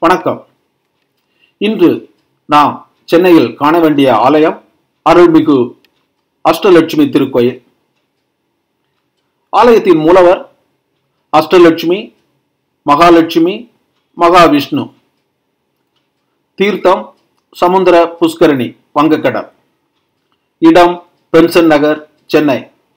வணக்கம் இன்று நாம் சென்னையில் காண வேண்டிய ஆலயம் அருள்மிகு அஷ்டலட்சுமி திருக்கோயில் ஆலயத்தின் மூலவர் அஷ்டலட்சுமி மகாலட்சுமி மகாவிஷ்ணு தீர்த்தம் சமுத்திர புஷ்கரணி வங்கக்கடல் இடம் பென்சன் நகர் சென்னை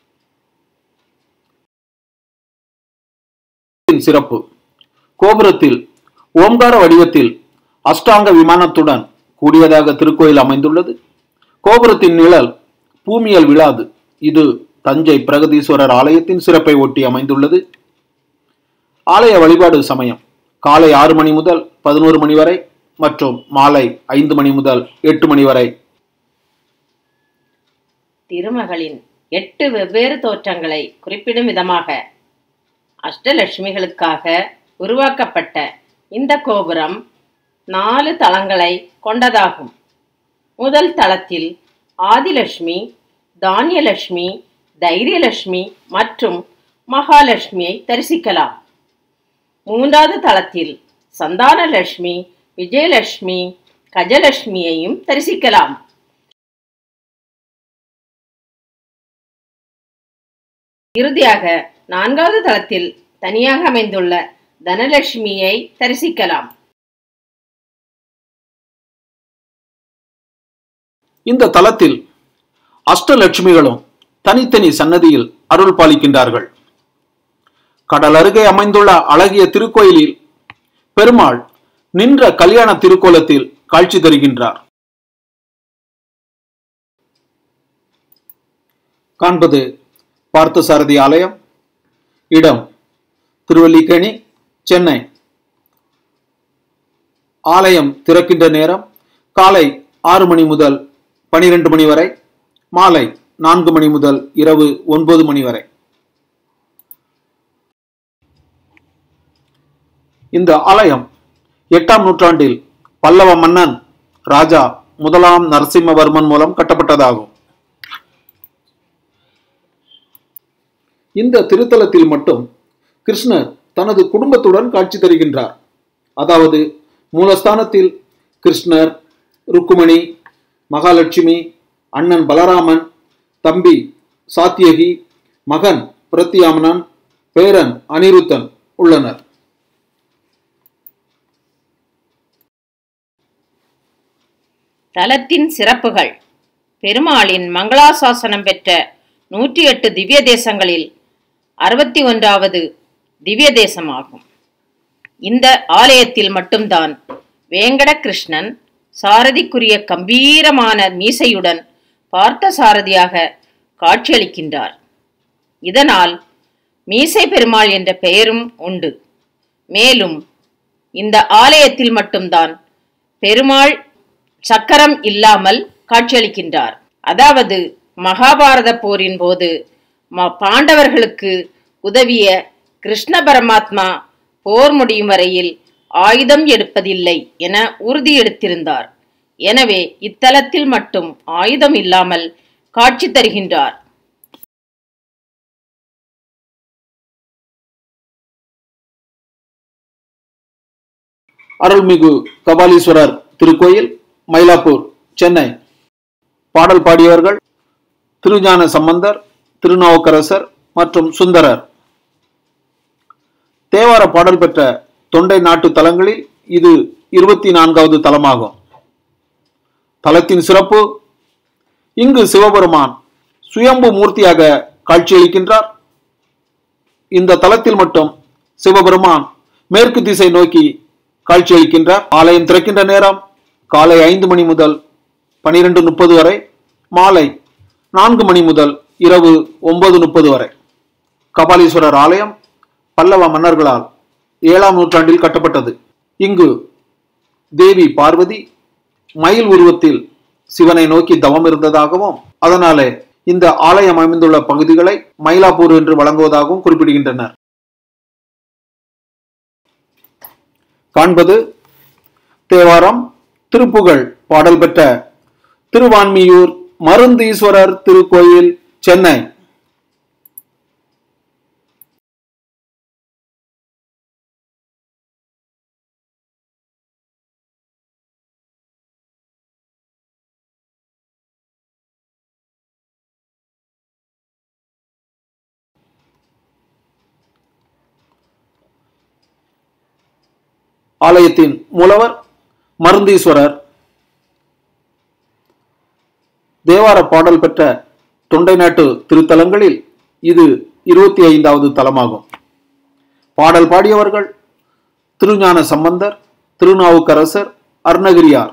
சிறப்பு கோபுரத்தில் ஓம்கார வடிவத்தில் அஷ்டாங்க விமானத்துடன் கூடியதாக திருக்கோயில் அமைந்துள்ளது கோபுரத்தின் நிழல் பூமியல் விழாது இது தஞ்சை பிரகதீஸ்வரர் ஆலயத்தின் சிறப்பை ஒட்டி அமைந்துள்ளது ஆலய வழிபாடு சமயம் காலை ஆறு மணி முதல் பதினோரு மணி வரை மற்றும் மாலை ஐந்து மணி முதல் எட்டு மணி வரை திருமகளின் எட்டு வெவ்வேறு தோற்றங்களை குறிப்பிடும் விதமாக அஷ்டலட்சுமிகளுக்காக உருவாக்கப்பட்ட இந்த கோபுரம் நாலு தளங்களை கொண்டதாகும் முதல் தளத்தில் ஆதிலட்சுமி தானியலட்சுமி தைரியலட்சுமி மற்றும் மகாலட்சுமியை தரிசிக்கலாம் மூன்றாவது தளத்தில் சந்தானலட்சுமி விஜயலட்சுமி கஜலட்சுமியையும் தரிசிக்கலாம் இறுதியாக நான்காவது தளத்தில் தனியாக அமைந்துள்ள தனலட்சுமியை தரிசிக்கலாம் இந்த தலத்தில் அஷ்டலட்சுமிகளும் தனித்தனி சன்னதியில் அருள் பாலிக்கின்றார்கள் கடல் அருகே அமைந்துள்ள அழகிய திருக்கோயிலில் பெருமாள் நின்ற கல்யாண திருக்கோலத்தில் காட்சி தருகின்றார் காண்பது பார்த்தசாரதி ஆலயம் இடம் திருவல்லிக்கேணி சென்னை ஆலயம் திறக்கின்ற நேரம் காலை ஆறு மணி முதல் பனிரெண்டு மணி வரை மாலை நான்கு மணி முதல் இரவு ஒன்பது மணி வரை இந்த ஆலயம் எட்டாம் நூற்றாண்டில் பல்லவ மன்னன் ராஜா முதலாம் நரசிம்மவர்மன் மூலம் கட்டப்பட்டதாகும் இந்த திருத்தலத்தில் மட்டும் கிருஷ்ணர் தனது குடும்பத்துடன் காட்சி தருகின்றார் அதாவது மூலஸ்தானத்தில் கிருஷ்ணர் ருக்குமணி மகாலட்சுமி அண்ணன் பலராமன் தம்பி சாத்தியகி மகன் பிரத்தியாமனன் பேரன் அனிருத்தன் உள்ளனர் தலத்தின் சிறப்புகள் பெருமாளின் மங்களாசாசனம் பெற்ற நூற்றி எட்டு திவ்ய தேசங்களில் அறுபத்தி ஒன்றாவது திவ்ய தேசமாகும் இந்த ஆலயத்தில் மட்டும்தான் வேங்கட கிருஷ்ணன் சாரதிக்குரிய கம்பீரமான மீசையுடன் பார்த்த சாரதியாக காட்சியளிக்கின்றார் இதனால் மீசை பெருமாள் என்ற பெயரும் உண்டு மேலும் இந்த ஆலயத்தில் மட்டும்தான் பெருமாள் சக்கரம் இல்லாமல் காட்சியளிக்கின்றார் அதாவது மகாபாரத போரின் போது ம- பாண்டவர்களுக்கு உதவிய கிருஷ்ண பரமாத்மா போர் முடியும் வரையில் ஆயுதம் எடுப்பதில்லை என உறுதி எடுத்திருந்தார் எனவே இத்தலத்தில் மட்டும் ஆயுதம் இல்லாமல் காட்சி தருகின்றார் அருள்மிகு கபாலீஸ்வரர் திருக்கோயில் மயிலாப்பூர் சென்னை பாடல் பாடியவர்கள் திருஞான சம்பந்தர் திருநாவுக்கரசர் மற்றும் சுந்தரர் தேவார பாடல் பெற்ற தொண்டை நாட்டு தலங்களில் இது இருபத்தி நான்காவது தலமாகும் தலத்தின் சிறப்பு இங்கு சிவபெருமான் சுயம்பு மூர்த்தியாக காட்சியளிக்கின்றார் இந்த தலத்தில் மட்டும் சிவபெருமான் மேற்கு திசை நோக்கி காட்சியளிக்கின்றார் ஆலயம் திறக்கின்ற நேரம் காலை ஐந்து மணி முதல் பனிரெண்டு முப்பது வரை மாலை நான்கு மணி முதல் இரவு ஒன்பது முப்பது வரை கபாலீஸ்வரர் ஆலயம் பல்லவ மன்னர்களால் ஏழாம் நூற்றாண்டில் கட்டப்பட்டது இங்கு தேவி பார்வதி மயில் உருவத்தில் சிவனை நோக்கி தவம் இருந்ததாகவும் அதனாலே இந்த ஆலயம் அமைந்துள்ள பகுதிகளை மயிலாப்பூர் என்று வழங்குவதாகவும் குறிப்பிடுகின்றனர் காண்பது தேவாரம் திருப்புகழ் பாடல் பெற்ற திருவான்மியூர் மருந்தீஸ்வரர் திருக்கோயில் சென்னை ஆலயத்தின் மூலவர் மருந்தீஸ்வரர் தேவார பாடல் பெற்ற தொண்டை நாட்டு திருத்தலங்களில் இது இருபத்தி ஐந்தாவது தலமாகும் பாடல் பாடியவர்கள் திருஞான சம்பந்தர் திருநாவுக்கரசர் அருணகிரியார்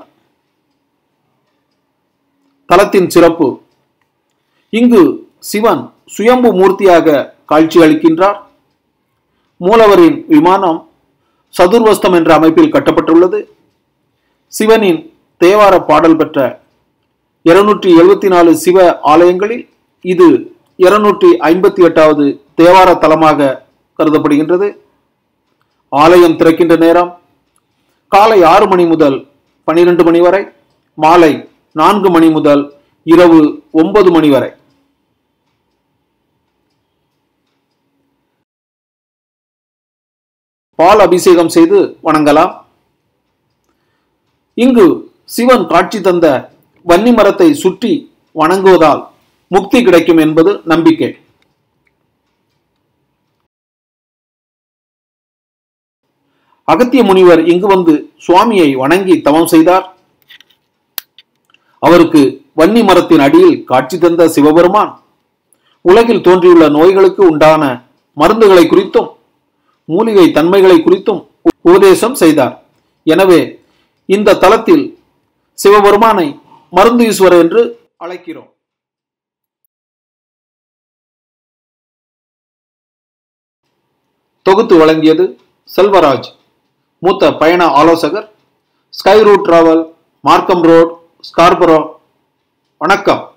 தலத்தின் சிறப்பு இங்கு சிவன் சுயம்பு மூர்த்தியாக காட்சி அளிக்கின்றார் மூலவரின் விமானம் சதுர்வஸ்தம் என்ற அமைப்பில் கட்டப்பட்டுள்ளது சிவனின் தேவார பாடல் பெற்ற இருநூற்றி எழுபத்தி நாலு சிவ ஆலயங்களில் இது இருநூற்றி ஐம்பத்தி எட்டாவது தேவார தலமாக கருதப்படுகின்றது ஆலயம் திறக்கின்ற நேரம் காலை ஆறு மணி முதல் பனிரெண்டு மணி வரை மாலை நான்கு மணி முதல் இரவு ஒன்பது மணி வரை பால் அபிஷேகம் செய்து வணங்கலாம் இங்கு சிவன் காட்சி தந்த வன்னி மரத்தை சுற்றி வணங்குவதால் முக்தி கிடைக்கும் என்பது நம்பிக்கை அகத்திய முனிவர் இங்கு வந்து சுவாமியை வணங்கி தவம் செய்தார் அவருக்கு வன்னி மரத்தின் அடியில் காட்சி தந்த சிவபெருமான் உலகில் தோன்றியுள்ள நோய்களுக்கு உண்டான மருந்துகளை குறித்தும் மூலிகை தன்மைகளை குறித்தும் உபதேசம் செய்தார் எனவே இந்த தலத்தில் சிவபெருமானை மருந்து ஈஸ்வரர் என்று அழைக்கிறோம் தொகுத்து வழங்கியது செல்வராஜ் மூத்த பயண ஆலோசகர் Sky Route Travel Markham Road Scarborough வணக்கம்